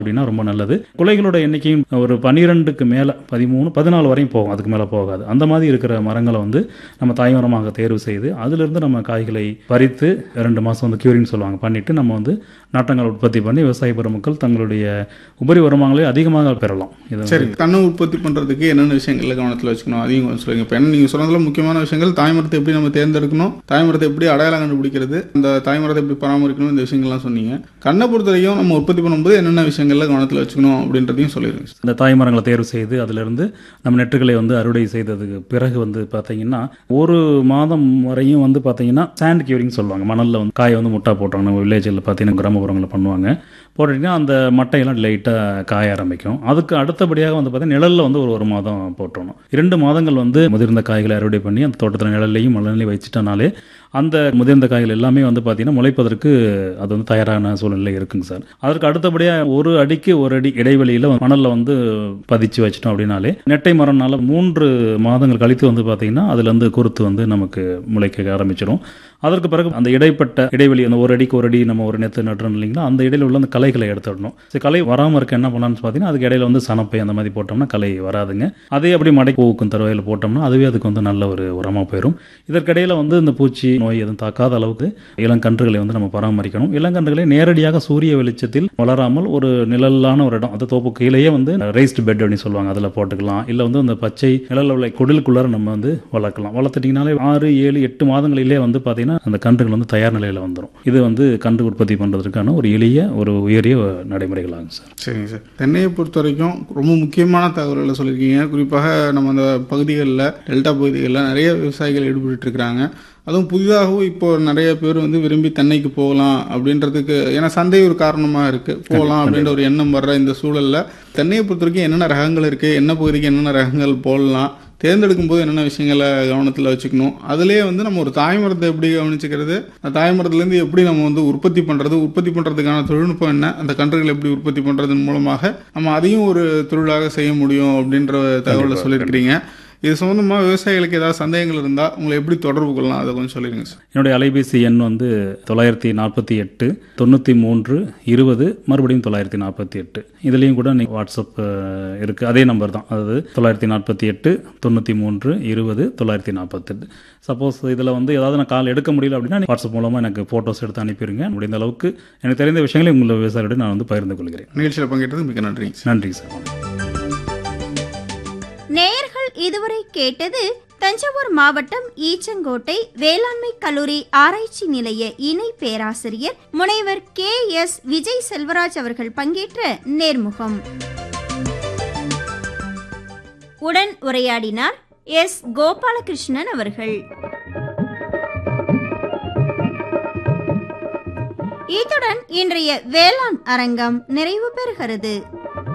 அப்படின்னா ரொம்ப நல்லது குலைகளோட எண்ணிக்கையும் ஒரு பன்னிரெண்டுக்கு மேலே பதிமூணு பதினாலு வரையும் போகும் அதுக்கு மேலே போகாது அந்த மாதிரி இருக்கிற மரங்களை வந்து நம்ம தாய்மரமாக தேர்வு செய்து அதிலிருந்து நம்ம காய்களை பறித்து ரெண்டு மாதம் வந்து க்யூரிங் சொல்லுவாங்க பண்ணிட்டு நம்ம வந்து நாட்டங்கள் உற்பத்தி பண்ணி விவசாய பெருமக்கள் தங்களுடைய உபரி வருமானங்களை அதிகமாக பெறலாம் இது சரி தென்னை உற்பத்தி பண்றதுக்கு என்னென்ன விஷயங்கள்ல கவனத்தில் வச்சுக்கணும் அதையும் கொஞ்சம் சொல்லுங்க இப்போ என்ன நீங்க சொன்னதுல முக்கியமான விஷயங்கள் தாய்மரத்தை எப்படி நம்ம தேர்ந்தெடுக்கணும் தாய்மரத்தை எப்படி அடையாளம் கண்டுபிடிக்கிறது அந்த தாய்மரத்தை எப்படி பராமரிக்கணும் இந்த விஷயங்கள்லாம் சொன்னீங்க கண்ணை பொறுத்த வரைக்கும் நம்ம உற்பத்தி பண்ணும்போது என்னென்ன விஷயங்கள்ல கவனத்தில் வச்சுக்கணும் அப்படின்றதையும் சொல்லிடுங்க இந்த தாய்மரங்களை தேர்வு செய்து அதிலிருந்து நம்ம நெட்டுகளை வந்து அறுவடை செய்ததுக்கு பிறகு வந்து பார்த்தீங்கன்னா ஒரு மாதம் வரையும் வந்து பார்த்தீங்கன்னா சாண்ட் கியூரிங் சொல்லுவாங்க மணலில் வந்து காயை வந்து முட்டா போட்டாங்க நம்ம வில்லேஜில் பார்த்தீங்கன்னா கிராமப்புறங்களில் பண்ணுவாங்க போட்டுட்டிங்கன்னா அந்த மட்டையெல்லாம் லைட்டாக காய ஆரம்பிக்கும் அதுக்கு அடுத்தபடியாக வந்து பார்த்தீங்கன்னா நிழலில் வந்து ஒரு ஒரு மாதம் போட்டுறணும் இரண்டு மாதங்கள் வந்து முதிர்ந்த காய்களை அறுவடை பண்ணி அந்த தோட்டத்தில் நிழல்லையும் மணலையும் வச்சுட்டனாலே அந்த முதிர்ந்த காய்கள் எல்லாமே வந்து பார்த்தீங்கன்னா முளைப்பதற்கு அது வந்து தயாரான சூழ்நிலை இருக்குங்க சார் அதற்கு அடுத்தபடியாக ஒரு அடிக்கு ஒரு அடி இடைவெளியில் மணலில் வந்து பதிச்சு வச்சிட்டோம் அப்படின்னாலே நெட்டை மரம்னால மூன்று மாதங்கள் கழித்து வந்து பார்த்தீங்கன்னா அதுலேருந்து குருத்து வந்து நமக்கு முளைக்க ஆரம்பிச்சிடும் அதற்கு பிறகு அந்த இடைப்பட்ட இடைவெளி அந்த ஒரு அடிக்கு ஒரு அடி நம்ம ஒரு நெத்து நட்டுறோம் இல்லைங்களா அந்த இடையில உள்ள அந்த களைகளை எடுத்துடணும் சரி களை வராமல் இருக்க என்ன பண்ணலாம்னு பார்த்தீங்கன்னா அதுக்கு இடையில வந்து சனப்பை அந்த மாதிரி போட்டோம்னா களை வராதுங்க அதே அப்படி மடை பூவுக்கும் தருவையில் போட்டோம்னா அதுவே அதுக்கு வந்து நல்ல ஒரு உரமாக போயிடும் இதற்கிடையில் வந்து இந்த பூச்சி நோய் எதுவும் தாக்காத அளவுக்கு இளங்கன்றுகளை வந்து நம்ம பராமரிக்கணும் இளங்கன்றுகளை நேரடியாக சூரிய வெளிச்சத்தில் வளராமல் ஒரு நிழலான ஒரு இடம் அந்த தோப்பு கீழேயே வந்து ரைஸ்டு பெட் அப்படின்னு சொல்லுவாங்க அதில் போட்டுக்கலாம் இல்லை வந்து அந்த பச்சை நிழல் உள்ள குடிலுக்குள்ளார நம்ம வந்து வளர்க்கலாம் வளர்த்துட்டிங்கனாலே ஆறு ஏழு எட்டு மாதங்களிலே வந்து பார்த்தீங்கன்னா அந்த கன்றுகள் வந்து தயார் நிலையில் வந்துடும் இது வந்து கன்று உற்பத்தி பண்ணுறதுக்கான ஒரு எளிய ஒரு உயரிய நடைமுறைகளாகும் சார் சரிங்க சார் தென்னையை பொறுத்த வரைக்கும் ரொம்ப முக்கியமான தகவல்களை சொல்லியிருக்கீங்க குறிப்பாக நம்ம அந்த பகுதிகளில் டெல்டா பகுதிகளில் நிறைய விவசாயிகள் ஈடுபட்டு இருக்கிறாங்க அதுவும் புதிதாகவும் இப்போ நிறைய பேர் வந்து விரும்பி தென்னைக்கு போகலாம் அப்படின்றதுக்கு ஏன்னா சந்தை ஒரு காரணமாக இருக்கு போகலாம் அப்படின்ற ஒரு எண்ணம் வர்ற இந்த சூழல்ல தென்னையை பொறுத்த வரைக்கும் என்னென்ன ரகங்கள் இருக்கு என்ன பகுதிக்கு என்னென்ன ரகங்கள் போடலாம் தேர்ந்தெடுக்கும் போது என்னென்ன விஷயங்களை கவனத்தில் வச்சுக்கணும் அதுலேயே வந்து நம்ம ஒரு தாய்மரத்தை எப்படி கவனிச்சுக்கிறது அந்த தாய்மரத்துலேருந்து எப்படி நம்ம வந்து உற்பத்தி பண்ணுறது உற்பத்தி பண்ணுறதுக்கான தொழில்நுட்பம் என்ன அந்த கன்றுகளை எப்படி உற்பத்தி பண்ணுறதன் மூலமாக நம்ம அதையும் ஒரு தொழிலாக செய்ய முடியும் அப்படின்ற தகவலை சொல்லியிருக்கிறீங்க இது சம்பந்தமா விவசாயிகளுக்கு ஏதாவது சந்தேகங்கள் இருந்தால் உங்களை எப்படி தொடர்பு கொள்ளலாம் அதை கொஞ்சம் சொல்லிடுங்க சார் என்னுடைய அலைபேசி எண் வந்து தொள்ளாயிரத்தி நாற்பத்தி எட்டு தொண்ணூற்றி மூன்று இருபது மறுபடியும் தொள்ளாயிரத்தி நாற்பத்தி எட்டு இதுலேயும் கூட நீங்கள் வாட்ஸ்அப் அஹ், இருக்கு அதே நம்பர் தான் அதாவது தொள்ளாயிரத்தி நாற்பத்தி எட்டு தொண்ணூற்றி மூன்று இருபது தொள்ளாயிரத்தி நாற்பத்தெட்டு சப்போஸ் இதில் வந்து ஏதாவது நான் கால் எடுக்க முடியல அப்படின்னா நீங்க வாட்ஸ்அப் மூலமாக எனக்கு ஃபோட்டோஸ் எடுத்து அனுப்பிடுங்க முடிந்த அளவுக்கு எனக்கு தெரிந்த விஷயங்களை உங்களை விவசாயியோட நான் வந்து பகிர்ந்து கொள்கிறேன் நிகழ்ச்சியில் பங்கேற்றது மிக நன்றிங்க சார் நன்றி சார் நேயர்கள் இதுவரை கேட்டது தஞ்சாவூர் மாவட்டம் ஈச்சங்கோட்டை வேளாண்மை கல்லூரி ஆராய்ச்சி நிலைய இணை பேராசிரியர் முனைவர் கே எஸ் விஜய் செல்வராஜ் அவர்கள் பங்கேற்ற நேர்முகம் உடன் உரையாடினார் எஸ் கோபாலகிருஷ்ணன் அவர்கள் இத்துடன் இன்றைய வேளாண் அரங்கம் நிறைவு பெறுகிறது